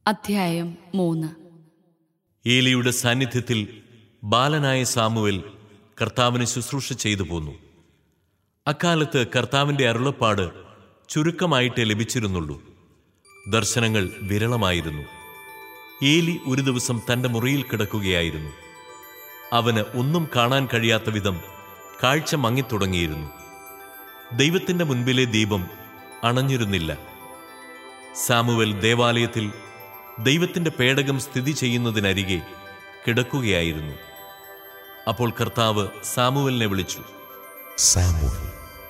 അധ്യായം മൂന്ന് ഏലിയുടെ സാന്നിധ്യത്തിൽ ബാലനായ സാമുവൽ കർത്താവിന് ശുശ്രൂഷ ചെയ്തു പോന്നു അക്കാലത്ത് കർത്താവിന്റെ അരുളപ്പാട് ചുരുക്കമായിട്ടേ ലഭിച്ചിരുന്നുള്ളൂ ദർശനങ്ങൾ വിരളമായിരുന്നു ഏലി ഒരു ദിവസം തന്റെ മുറിയിൽ കിടക്കുകയായിരുന്നു അവന് ഒന്നും കാണാൻ കഴിയാത്ത വിധം കാഴ്ച മങ്ങിത്തുടങ്ങിയിരുന്നു ദൈവത്തിന്റെ മുൻപിലെ ദീപം അണഞ്ഞിരുന്നില്ല സാമുവൽ ദേവാലയത്തിൽ ദൈവത്തിന്റെ പേടകം സ്ഥിതി ചെയ്യുന്നതിനരികെ കിടക്കുകയായിരുന്നു അപ്പോൾ കർത്താവ് സാമുവലിനെ വിളിച്ചു സാമുവൽ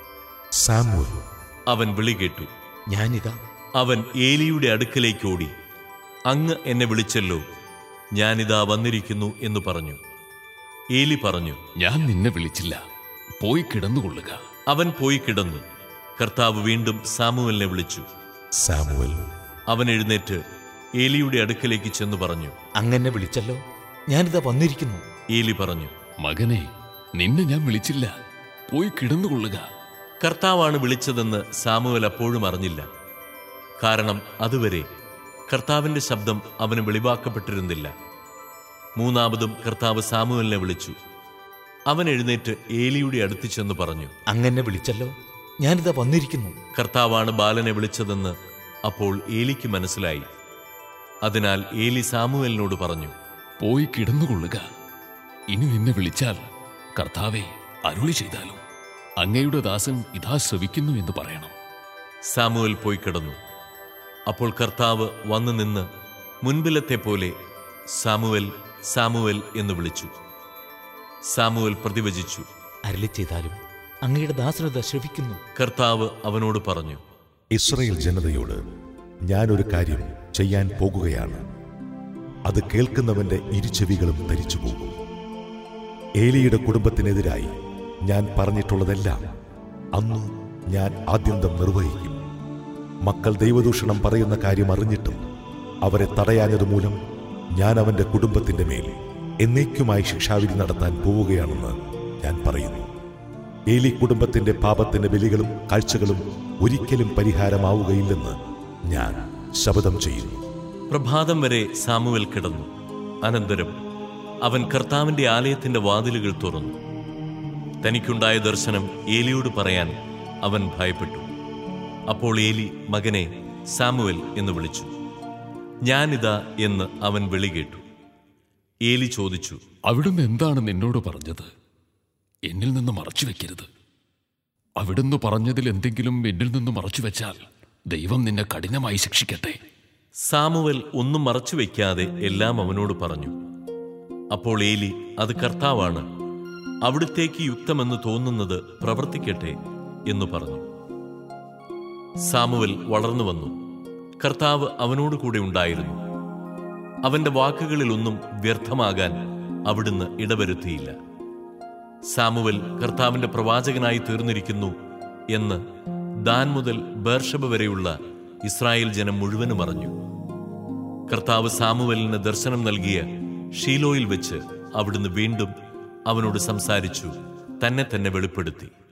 സാമുവൽ അവൻ വിളി കേട്ടു ഞാനിതാ അവൻ ഏലിയുടെ അടുക്കലേക്ക് ഓടി അങ്ങ് എന്നെ വിളിച്ചല്ലോ ഞാനിതാ വന്നിരിക്കുന്നു എന്ന് പറഞ്ഞു ഏലി പറഞ്ഞു ഞാൻ നിന്നെ വിളിച്ചില്ല പോയി കിടന്നുകൊള്ളുക അവൻ പോയി കിടന്നു കർത്താവ് വീണ്ടും സാമുവലിനെ വിളിച്ചു സാമുവൽ അവൻ എഴുന്നേറ്റ് ഏലിയുടെ അടുക്കലേക്ക് ചെന്നു പറഞ്ഞു അങ്ങനെ വിളിച്ചല്ലോ ഞാനിതാ വന്നിരിക്കുന്നു ഏലി പറഞ്ഞു മകനെ നിന്നെ ഞാൻ വിളിച്ചില്ല പോയി കിടന്നുകൊള്ളുക കർത്താവാണ് വിളിച്ചതെന്ന് സാമുവൽ അപ്പോഴും അറിഞ്ഞില്ല കാരണം അതുവരെ കർത്താവിന്റെ ശബ്ദം അവന് വെളിവാക്കപ്പെട്ടിരുന്നില്ല മൂന്നാമതും കർത്താവ് സാമുവലിനെ വിളിച്ചു അവൻ എഴുന്നേറ്റ് ഏലിയുടെ അടുത്ത് ചെന്ന് പറഞ്ഞു അങ്ങനെ വിളിച്ചല്ലോ ഞാനിതാ വന്നിരിക്കുന്നു കർത്താവാണ് ബാലനെ വിളിച്ചതെന്ന് അപ്പോൾ ഏലിക്ക് മനസ്സിലായി അതിനാൽ ഏലി സാമുവലിനോട് പറഞ്ഞു പോയി കിടന്നുകൊള്ളുക ഇനി നിന്നെ വിളിച്ചാൽ കർത്താവെ അരുളി ചെയ്താലും അങ്ങയുടെ ദാസൻ ഇതാ ശ്രവിക്കുന്നു എന്ന് പറയണം സാമുവൽ പോയി കിടന്നു അപ്പോൾ കർത്താവ് വന്നു നിന്ന് മുൻപിലത്തെ പോലെ സാമുവൽ സാമുവൽ എന്ന് വിളിച്ചു സാമുവൽ പ്രതിവചിച്ചു അരളി ചെയ്താലും അങ്ങയുടെ ദാസനത ശ്രവിക്കുന്നു കർത്താവ് അവനോട് പറഞ്ഞു ഇസ്രയേൽ ജനതയോട് ഞാനൊരു കാര്യം ചെയ്യാൻ പോകുകയാണ് അത് കേൾക്കുന്നവന്റെ ഇരുചെവികളും ധരിച്ചു പോകും ഏലിയുടെ കുടുംബത്തിനെതിരായി ഞാൻ പറഞ്ഞിട്ടുള്ളതെല്ലാം അന്ന് ഞാൻ ആദ്യന്തം നിർവഹിക്കും മക്കൾ ദൈവദൂഷണം പറയുന്ന കാര്യം അറിഞ്ഞിട്ടും അവരെ തടയാഞ്ഞതുമൂലം ഞാൻ അവന്റെ കുടുംബത്തിന്റെ മേൽ എന്നേക്കുമായി ശിക്ഷാവിധി നടത്താൻ പോവുകയാണെന്ന് ഞാൻ പറയുന്നു ഏലി കുടുംബത്തിന്റെ പാപത്തിന്റെ ബലികളും കാഴ്ചകളും ഒരിക്കലും പരിഹാരമാവുകയില്ലെന്ന് ഞാൻ ശപഥം ചെയ്യുന്നു പ്രഭാതം വരെ സാമുവൽ കിടന്നു അനന്തരം അവൻ കർത്താവിന്റെ ആലയത്തിന്റെ വാതിലുകൾ തുറന്നു തനിക്കുണ്ടായ ദർശനം ഏലിയോട് പറയാൻ അവൻ ഭയപ്പെട്ടു അപ്പോൾ ഏലി മകനെ സാമുവൽ എന്ന് വിളിച്ചു ഞാനിതാ എന്ന് അവൻ വിളി കേട്ടു ഏലി ചോദിച്ചു അവിടുന്ന് എന്താണ് നിന്നോട് പറഞ്ഞത് എന്നിൽ നിന്ന് മറച്ചു വെക്കരുത് അവിടുന്ന് പറഞ്ഞതിൽ എന്തെങ്കിലും എന്നിൽ നിന്ന് മറച്ചു വെച്ചാൽ ദൈവം നിന്നെ കഠിനമായി ശിക്ഷിക്കട്ടെ സാമുവൽ ഒന്നും മറച്ചു വയ്ക്കാതെ എല്ലാം അവനോട് പറഞ്ഞു അപ്പോൾ ഏലി അത് കർത്താവാണ് അവിടുത്തേക്ക് യുക്തമെന്ന് തോന്നുന്നത് പ്രവർത്തിക്കട്ടെ എന്ന് പറഞ്ഞു സാമുവൽ വളർന്നു വന്നു കർത്താവ് അവനോട് കൂടെ ഉണ്ടായിരുന്നു അവന്റെ വാക്കുകളിലൊന്നും വ്യർത്ഥമാകാൻ അവിടുന്ന് ഇടവരുത്തിയില്ല സാമുവൽ കർത്താവിന്റെ പ്രവാചകനായി തീർന്നിരിക്കുന്നു എന്ന് ദാൻ മുതൽ ബേർഷബ വരെയുള്ള ഇസ്രായേൽ ജനം മുഴുവനും അറിഞ്ഞു കർത്താവ് സാമുവലിന് ദർശനം നൽകിയ ഷീലോയിൽ വെച്ച് അവിടുന്ന് വീണ്ടും അവനോട് സംസാരിച്ചു തന്നെ തന്നെ വെളിപ്പെടുത്തി